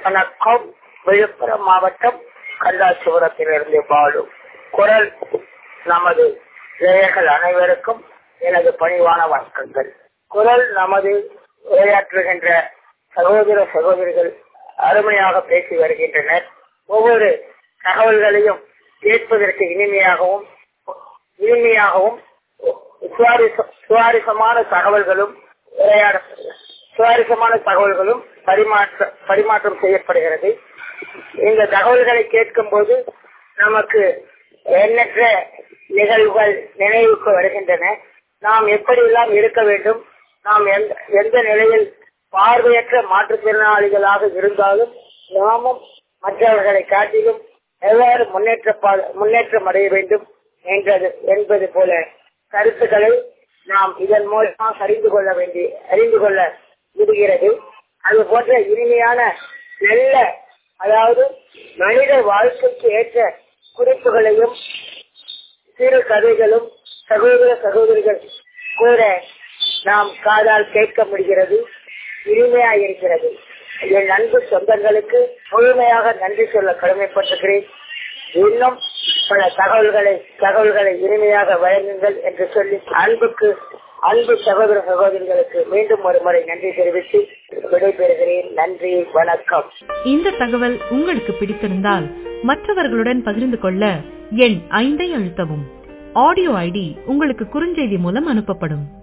வணக்கம் விழுப்புரம் மாவட்டம் கல்லாசுவரத்திலிருந்து பாலு குரல் நமது நேயர்கள் அனைவருக்கும் எனது பணிவான வணக்கங்கள் குரல் நமது உரையாற்றுகின்ற சகோதர சகோதரிகள் அருமையாக பேசி வருகின்றனர் ஒவ்வொரு தகவல்களையும் கேட்பதற்கு இனிமையாகவும் இனிமையாகவும் சுவாரஸ்ய- சுவாரஸ்யமான தகவல்களும் உரையாட சுவாரஸ்யமான தகவல்களும் பரிமாற்ற பரிமாற்றம் செய்யப்படுகிறது இந்த தகவல்களை கேட்கும் போது நமக்கு எண்ணற்ற நிகழ்வுகள் நினைவுக்கு வருகின்றன நாம் எப்படியெல்லாம் இருக்க வேண்டும் நாம் எந்த எந்த நிலையில் பார்வையற்ற மாற்றுத்திறனாளிகளாக இருந்தாலும் நாமும் மற்றவர்களை காட்டிலும் எவ்வாறு முன்னேற்ற பா- முன்னேற்றம் அடைய வேண்டும் என்றது என்பது போல கருத்துக்களை நாம் இதன் மூலமாக அறிந்து கொள்ள வேண்டி அறிந்து கொள்ள முடிகிறது அது போன்ற இனிமையான நல்ல அதாவது மனித வாழ்க்கைக்கு ஏற்ற குறிப்புகளையும் சிறு கதைகளும் சகோதர சகோதரிகள் கூற நாம் காதால் கேட்க முடிகிறது இனிமையா இருக்கிறது என் அன்பு சொந்தங்களுக்கு முழுமையாக நன்றி சொல்ல கடமைப்பட்டிருக்கிறேன் இன்னும் பல தகவல்களை தகவல்களை இனிமையாக வழங்குங்கள் என்று சொல்லி அன்புக்கு அன்பு சகோதர சகோதரிகளுக்கு மீண்டும் ஒரு முறை நன்றி தெரிவித்து விடைபெறுகிறேன் நன்றி வணக்கம் இந்த தகவல் உங்களுக்கு பிடித்திருந்தால் மற்றவர்களுடன் பகிர்ந்து கொள்ள எண் ஐந்தை அழுத்தவும் ஆடியோ ஐடி உங்களுக்கு குறுஞ்செய்தி மூலம் அனுப்பப்படும்